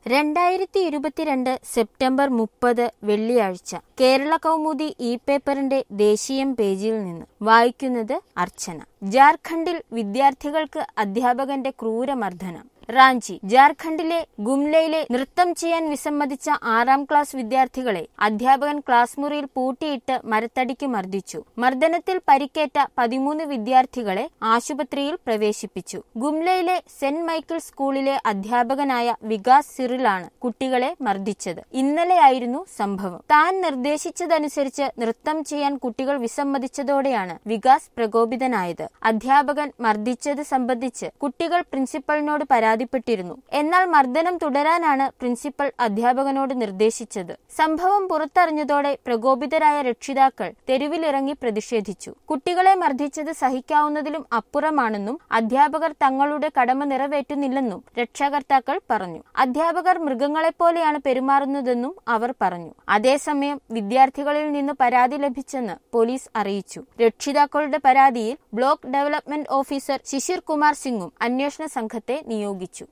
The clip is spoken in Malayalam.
രണ്ടായിരത്തി ഇരുപത്തിരണ്ട് സെപ്റ്റംബർ മുപ്പത് വെള്ളിയാഴ്ച കേരള കൗമുദി ഇ പേപ്പറിന്റെ ദേശീയം പേജിൽ നിന്ന് വായിക്കുന്നത് അർച്ചന ജാർഖണ്ഡിൽ വിദ്യാർത്ഥികൾക്ക് അധ്യാപകന്റെ ക്രൂരമർദ്ദനം റാഞ്ചി ജാർഖണ്ഡിലെ ഗുംലയിലെ നൃത്തം ചെയ്യാൻ വിസമ്മതിച്ച ആറാം ക്ലാസ് വിദ്യാർത്ഥികളെ അധ്യാപകൻ ക്ലാസ് മുറിയിൽ പൂട്ടിയിട്ട് മരത്തടിക്ക് മർദ്ദിച്ചു മർദ്ദനത്തിൽ പരിക്കേറ്റ പതിമൂന്ന് വിദ്യാർത്ഥികളെ ആശുപത്രിയിൽ പ്രവേശിപ്പിച്ചു ഗുംലയിലെ സെന്റ് മൈക്കിൾ സ്കൂളിലെ അധ്യാപകനായ വികാസ് സിറിലാണ് കുട്ടികളെ മർദ്ദിച്ചത് ഇന്നലെയായിരുന്നു സംഭവം താൻ നിർദ്ദേശിച്ചതനുസരിച്ച് നൃത്തം ചെയ്യാൻ കുട്ടികൾ വിസമ്മതിച്ചതോടെയാണ് വികാസ് പ്രകോപിതനായത് അധ്യാപകൻ മർദ്ദിച്ചത് സംബന്ധിച്ച് കുട്ടികൾ പ്രിൻസിപ്പലിനോട് പരാതിപ്പെട്ടിരുന്നു എന്നാൽ മർദ്ദനം തുടരാനാണ് പ്രിൻസിപ്പൽ അധ്യാപകനോട് നിർദ്ദേശിച്ചത് സംഭവം പുറത്തറിഞ്ഞതോടെ പ്രകോപിതരായ രക്ഷിതാക്കൾ തെരുവിലിറങ്ങി പ്രതിഷേധിച്ചു കുട്ടികളെ മർദ്ദിച്ചത് സഹിക്കാവുന്നതിലും അപ്പുറമാണെന്നും അധ്യാപകർ തങ്ങളുടെ കടമ നിറവേറ്റുന്നില്ലെന്നും രക്ഷാകർത്താക്കൾ പറഞ്ഞു അധ്യാപകർ മൃഗങ്ങളെപ്പോലെയാണ് പെരുമാറുന്നതെന്നും അവർ പറഞ്ഞു അതേസമയം വിദ്യാർത്ഥികളിൽ നിന്ന് പരാതി ലഭിച്ചെന്ന് പോലീസ് അറിയിച്ചു രക്ഷിതാക്കളുടെ പരാതിയിൽ block development officer Shishir Kumar സിംഗും അന്വേഷണ സംഘത്തെ നിയോഗിച്ചു